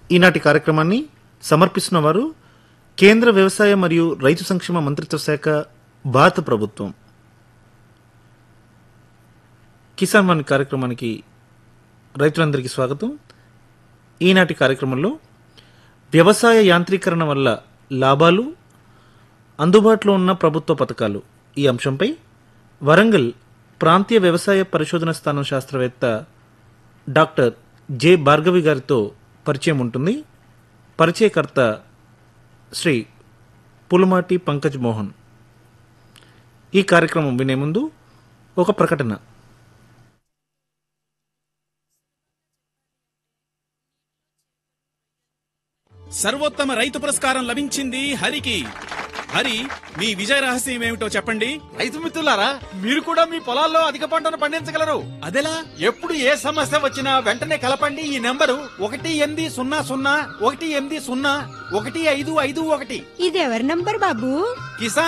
ఈనాటి కార్యక్రమాన్ని సమర్పిస్తున్న వారు కేంద్ర వ్యవసాయ మరియు రైతు సంక్షేమ మంత్రిత్వ శాఖ భారత ప్రభుత్వం కిసాన్ వాణి కార్యక్రమానికి రైతులందరికీ స్వాగతం ఈనాటి కార్యక్రమంలో వ్యవసాయ యాంత్రీకరణ వల్ల లాభాలు అందుబాటులో ఉన్న ప్రభుత్వ పథకాలు ఈ అంశంపై వరంగల్ ప్రాంతీయ వ్యవసాయ పరిశోధన స్థానం శాస్త్రవేత్త డాక్టర్ జె భార్గవి గారితో పరిచయం ఉంటుంది పరిచయకర్త శ్రీ పులుమాటి పంకజ్ మోహన్ ఈ కార్యక్రమం వినే ముందు ఒక ప్రకటన సర్వోత్తమ రైతు పురస్కారం లభించింది హరికి హరి మీ విజయ రహస్యం ఏమిటో చెప్పండి రైతు మిత్రులారా మీరు కూడా మీ పొలాల్లో అధిక పంటను పండించగలరు అదెలా ఎప్పుడు ఏ సమస్య వచ్చినా వెంటనే కలపండి ఈ నెంబరు ఒకటి ఎనిమిది సున్నా సున్నా ఒకటి ఎనిమిది సున్నా ఒకటి ఐదు ఐదు ఒకటి ఇదెవరి నంబర్ బాబు కిసాన్